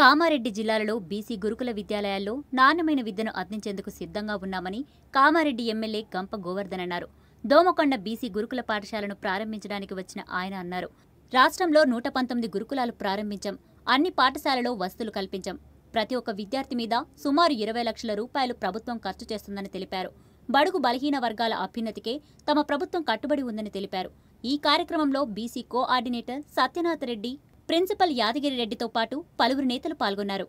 కామారెడ్డి జిల్లాలలో బీసీ గురుకుల విద్యాలయాల్లో నాణ్యమైన విద్యను అందించేందుకు సిద్ధంగా ఉన్నామని కామారెడ్డి ఎమ్మెల్యే గంప గోవర్ధన్ అన్నారు దోమకొండ బీసీ గురుకుల పాఠశాలను ప్రారంభించడానికి వచ్చిన ఆయన అన్నారు రాష్ట్రంలో నూట పంతొమ్మిది గురుకులాలు ప్రారంభించాం అన్ని పాఠశాలలో వసతులు కల్పించాం ప్రతి ఒక్క విద్యార్థి మీద సుమారు ఇరవై లక్షల రూపాయలు ప్రభుత్వం ఖర్చు చేస్తుందని తెలిపారు బడుగు బలహీన వర్గాల అభ్యున్నతికే తమ ప్రభుత్వం కట్టుబడి ఉందని తెలిపారు ఈ కార్యక్రమంలో BC coordinator Satyanath Reddy principal Yadagiri రెడ్డితో పాటు పలువురు నేతలు పాల్గొన్నారు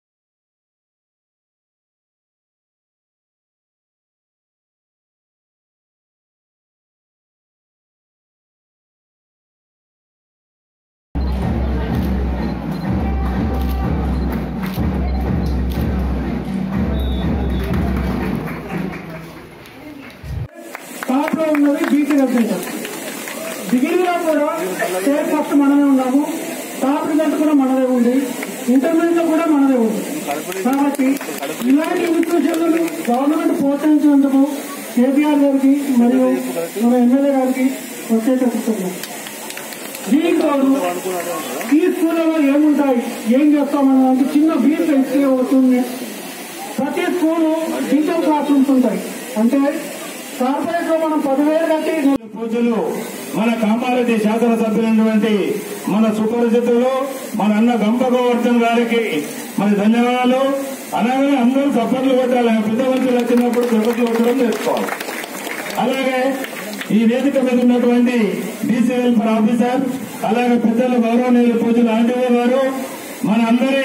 టాప్ లో ఉన్నది బీసీ వెబ్సైట్ డిగ్రీలో కూడా స్టేట్ ఫస్ట్ మనమే ఉన్నాము టాప్ రిజల్ట్ కూడా మనదే ఉంది ఇంటర్మీడియట్ లో కూడా మనదే ఉంది కాబట్టి ఇలాంటి ఇన్స్టిట్యూషన్లను గవర్నమెంట్ ప్రోత్సహించినందుకు కేసీఆర్ గారికి మరియు మన ఎమ్మెల్యే గారికి ప్రత్యేక కృతజ్ఞతలు దీంతో ఈ స్కూళ్ళలో ఏముంటాయి ఏం చేస్తామన్నదానికి చిన్న బీచ్ హిస్టరీ అవుతుంది ప్రతి స్కూలు డిజిటల్ క్లాస్ రూమ్స్ ఉంటాయి అంటే కార్పొరేట్ లో మనం పదివేలు కట్టి పూజలు మన కామారెడ్డి శాసనసభ్యులైనటువంటి మన సుపరిచితులు మన అన్న గంప గోవర్ధన్ గారికి మరి ధన్యవాదాలు అలాగే అందరూ చప్పట్లు కొట్టాలి పెద్ద మనుషులు వచ్చినప్పుడు చప్పట్లు కొట్టడం నేర్చుకోవాలి అలాగే ఈ వేదిక మీద ఉన్నటువంటి బీసీ వెల్ఫేర్ ఆఫీసర్ అలాగే పెద్దల గౌరవనీయులు పూజలు ఆంటీఓ గారు మన అందరి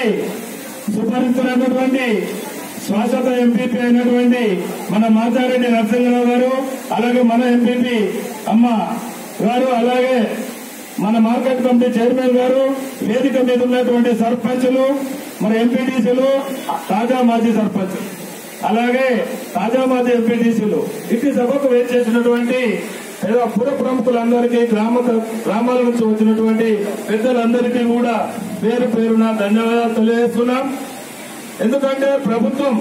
సుపరిచితులైనటువంటి శాశ్వత ఎంపీపీ అయినటువంటి మన మాతారెడ్డి నరసింహరావు గారు అలాగే మన ఎంపీపీ అమ్మ గారు అలాగే మన మార్కెట్ కమిటీ చైర్మన్ గారు వేదిక మీద ఉన్నటువంటి సర్పంచులు మన ఎంపీటీసీలు తాజా మాజీ సర్పంచ్ అలాగే తాజా మాజీ ఎంపీటీసీలు ఇటు సభకు వేచేసినటువంటి ఏదో పుర ప్రముఖులందరికీ గ్రామ గ్రామాల నుంచి వచ్చినటువంటి పెద్దలందరికీ కూడా పేరు పేరున ధన్యవాదాలు తెలియజేస్తున్నాం ఎందుకంటే ప్రభుత్వం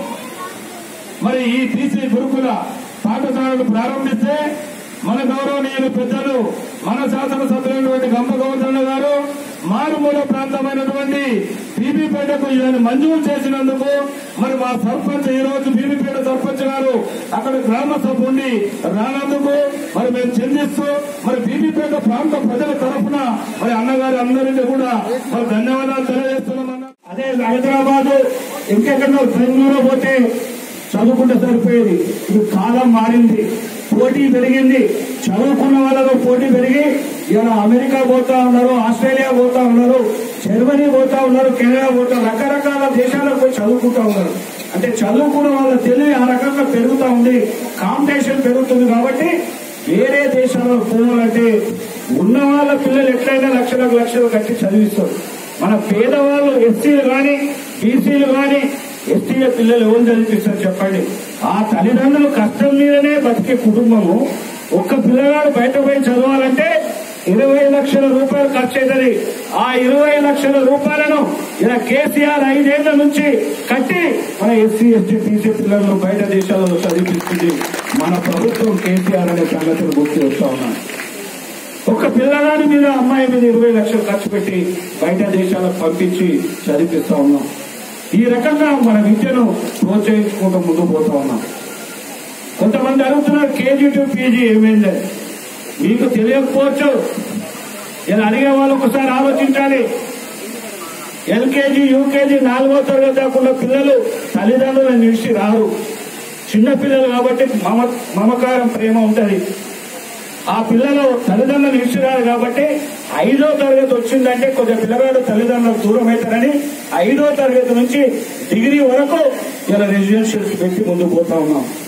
మరి ఈ బీసీ గురుకుల పాఠశాలను ప్రారంభిస్తే మన గౌరవనీయులు పెద్దలు మన శాసనసభ్యులైనటువంటి గంప గౌరవ గారు మారుమూల ప్రాంతమైనటువంటి బీబీపేటకు ఇదని మంజూరు చేసినందుకు మరి మా సర్పంచ్ ఈ రోజు బీబీపేట సర్పంచ్ గారు అక్కడ గ్రామ సభ ఉండి రానందుకు మరి మేము చెందిస్తూ మరి బీబీపేట ప్రాంత ప్రజల తరఫున మరి అన్నగారి అందరికీ కూడా మరి ధన్యవాదాలు తెలియజేస్తున్నామన్నా అదే హైదరాబాద్ ఇంకెక్కడో బెంగళూరు పోతే చదువుకుంటే సరిపోయేది ఇప్పుడు కాలం మారింది పోటీ పెరిగింది చదువుకున్న వాళ్ళలో పోటీ పెరిగి ఇలా అమెరికా పోతా ఉన్నారు ఆస్ట్రేలియా పోతా ఉన్నారు జర్మనీ పోతా ఉన్నారు కెనడా పోతా రకరకాల దేశాలకు పోయి చదువుకుంటా ఉన్నారు అంటే చదువుకున్న వాళ్ళ తెలివి ఆ రకంగా పెరుగుతా ఉంది కాంపిటీషన్ పెరుగుతుంది కాబట్టి వేరే దేశాల్లో పోవాలంటే ఉన్న వాళ్ళ పిల్లలు ఎట్లయినా లక్షలకు లక్షలు కట్టి చదివిస్తారు మన పేదవాళ్ళు ఎస్సీలు కానీ బీసీలు కానీ ఎస్టీల పిల్లలు ఎవరు చదివిస్తారు చెప్పండి ఆ తల్లిదండ్రులు కష్టం మీదనే బతికే కుటుంబము ఒక్క పిల్లగాడు బయట పోయి చదవాలంటే ఇరవై లక్షల రూపాయలు ఖర్చు అవుతుంది ఆ ఇరవై లక్షల రూపాయలను ఇలా కేసీఆర్ ఐదేళ్ల నుంచి కట్టి మన ఎస్సీ ఎస్టీ బీసీ పిల్లలను బయట దేశాలలో చదివిస్తుంది మన ప్రభుత్వం కేసీఆర్ అనే సంగతిని గుర్తు వస్తా ఉన్నాను ఒక పిల్లగాడి మీద అమ్మాయి మీద ఇరవై లక్షలు ఖర్చు పెట్టి బయట దేశాలకు పంపించి చదివిస్తా ఉన్నాం ఈ రకంగా మన విద్యను ప్రోత్సహించుకుంటూ ముందుకు పోతా ఉన్నాం కొంతమంది అడుగుతున్నారు కేజీ టు పీజీ ఏమైందని మీకు తెలియకపోవచ్చు ఇలా అడిగే వాళ్ళు ఒకసారి ఆలోచించాలి ఎల్కేజీ యూకేజీ నాలుగో తరగతి కాకుండా పిల్లలు తల్లిదండ్రులను నిలిచి రారు చిన్న పిల్లలు కాబట్టి మమ మమకారం ప్రేమ ఉంటది ఆ పిల్లలు తల్లిదండ్రులు ఇస్తున్నారు కాబట్టి ఐదో తరగతి వచ్చిందంటే కొద్దిగా పిల్లగాడు తల్లిదండ్రులకు దూరం అవుతారని ఐదో తరగతి నుంచి డిగ్రీ వరకు ఇలా రెసిడెన్షియల్స్ పెట్టి ముందుకు పోతా ఉన్నాం